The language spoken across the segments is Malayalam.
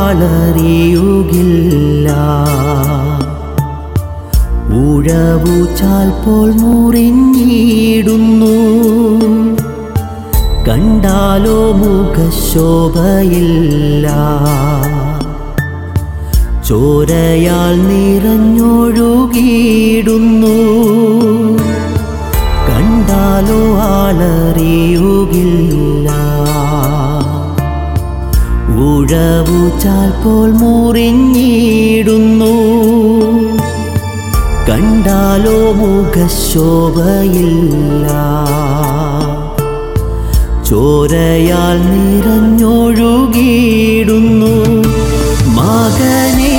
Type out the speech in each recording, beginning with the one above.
ആളറിയുകില്ല ഉഴവു ചാൽപോൽ മുറിഞ്ഞിടുന്നു കണ്ടാലോ മുഖശോഭയില്ല ചോരയാൽ നിറഞ്ഞൊഴുകിയിടുന്നു കണ്ടാലോ ആളറിയുകില്ല ഉഴവു ചാൽപോൽ മുറിഞ്ഞിടുന്നു കണ്ടാലോ മുഖശോഭയില്ല ചോരയാൽ നിറഞ്ഞൊഴുകിയിടുന്നു മകനേ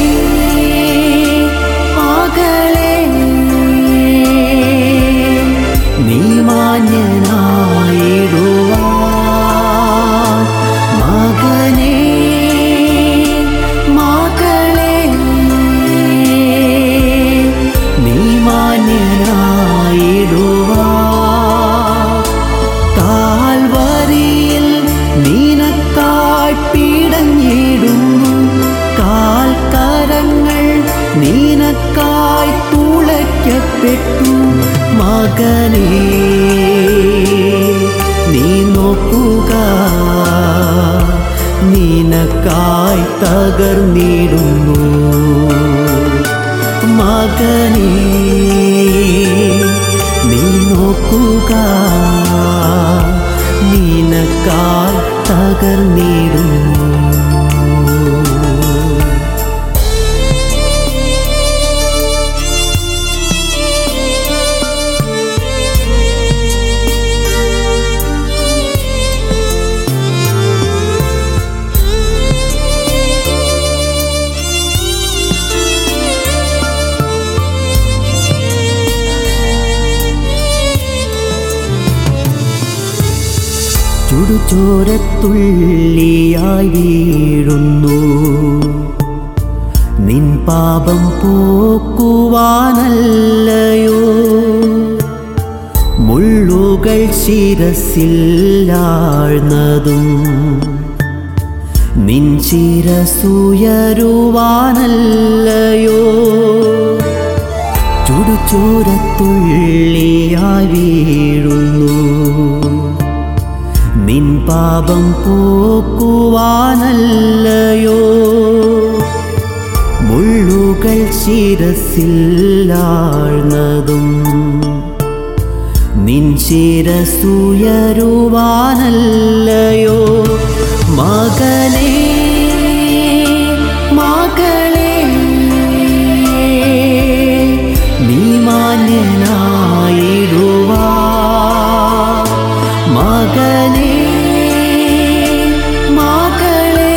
മകളെ നീ മാന്യനായിടുവാൻ മകനേ മകളെ നീ മാന്യനായിടുവാൻ കാൽവരിയിൽ നീനക്കായി പിടഞ്ഞിടുന്നു കാൽക്കരങ്ങൾ നീനക്കായി തുളയ്ക്കപ്പെട്ടു മകനേ നീ നോക്കുക നീനക്കായി തകർന്നിടുന്നു മകനേ നീ നോക്കുക നീനക്കാൽ തകർന്നിടുന്നു ചുടുചോരത്തുള്ളിയായി വീഴുന്നു നിൻ പാപം പോക്കുവാനല്ലയോ മുള്ളുകൾ ശിരസില്ലാഴ്ന്നതും നിൻ ശിരസുയരുവാനല്ലയോ ചുടുചോരത്തുള്ളിയായി വീഴുന്നു നിൻ പാപം പോക്കുവാനല്ലയോ മുള്ളുകൾ ശിരസില്ലാഴ്ന്നതും നിൻ ശിരസുയരുവാനല്ലയോ മകനേ മകളേ നീ മാന്യനായിടുവാ മകനേ മകളേ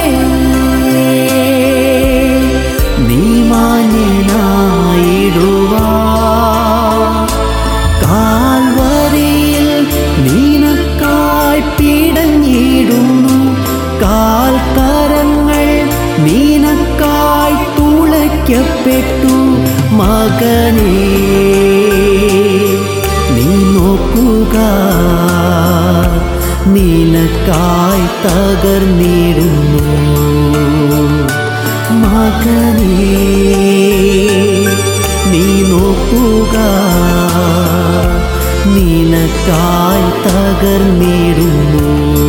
നീ മാന്യനായിടുവാ കാൽവരിയിൽ നീനക്കായി പിടഞ്ഞിടുന്നു കാൽക്കരങ്ങൾ നീനക്കായി തുളയ്ക്കപ്പെട്ടു മകനേ നീ നോക്കുക നിനക്കായി തകർന്നിടുന്നു മകനേ നീ നോക്കുക നിനക്കായി തകർന്നിടുന്നു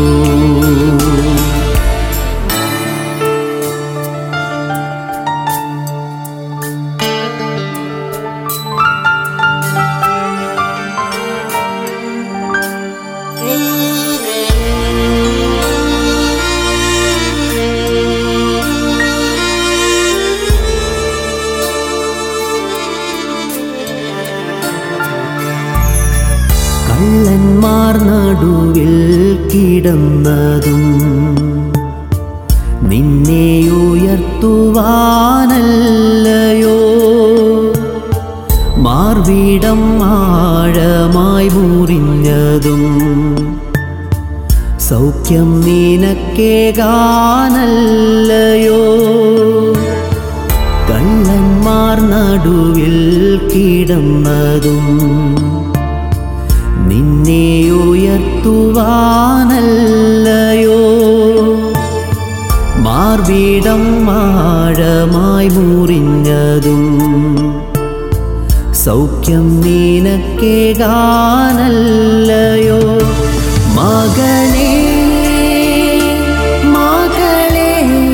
കള്ളന്മാർ നടുവിൽ കിടന്നതും നിന്നെ ഉയർത്തുവാനല്ലയോ മാർവിടം ആഴമായി മുറിഞ്ഞതും സൗഖ്യം നിനക്കേകാനല്ലയോ കള്ളന്മാർ നടുവിൽ കിടന്നതും നിന്നെ ഉയർത്തുവാനല്ലയോ മാ മാർവീടം ആഴമായി മുറിഞ്ഞതും സൗഖ്യം നീനക്കേ ഗാനല്ലയോ മകനേ മകളേ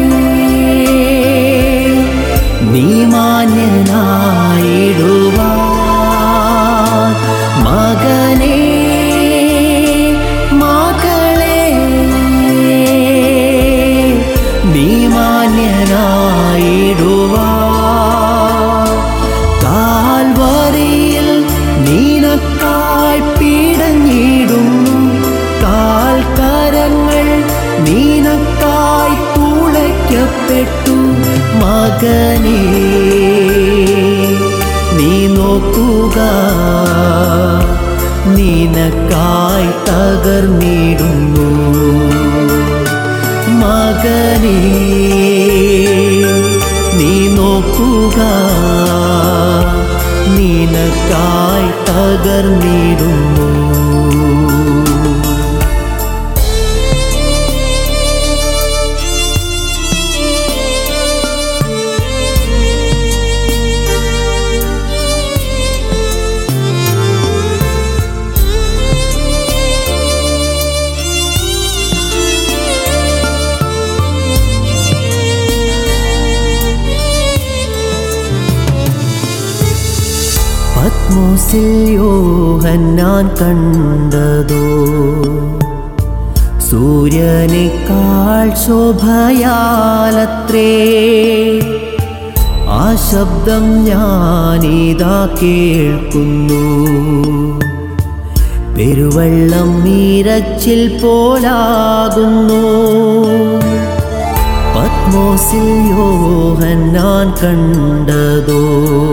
നീ മാന്യനായിടുവാൻ മകനേ മകളേ നീ മാന്യനായിടുവാൻ കാൽവറിയിൽ നീനക്കായി പീടഞ്ഞിടുന്നു കാൽക്കരങ്ങൾ നീനക്കായി തുളയ്ക്കപ്പെട്ടു മകനേ നീ നോക്കുക നിനക്കായി തകർന്നിടുന്നു മകനേ നീ നോക്കുക നിനക്കായി തകർന്നിടുന്നു പത്മോസിൽ യോഹന്നാൻ കണ്ടതോ സൂര്യനേക്കാൾ ശോഭയാലത്രേ ആ ശബ്ദം ഞാനിതാ കേൾക്കുന്നു പെരുവെള്ളം നീരച്ചിൽ പോലാകുന്നു പത്മോസിൽ യോഹന്നാൻ കണ്ടതോ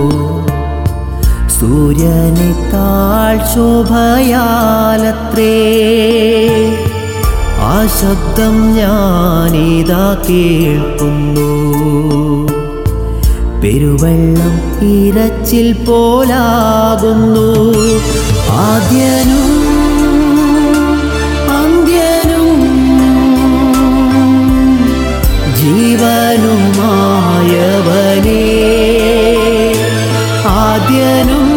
സൂര്യനേക്കാൾ ശോഭയാലത്രേ ആ ശബ്ദം ഞാനിതാ കേൾക്കുന്നു പെരുവെള്ളം ഇരച്ചിൽ പോലാകുന്നു ആദ്യനും അന്ത്യനും ജീവനുമായവനേ ആദ്യനും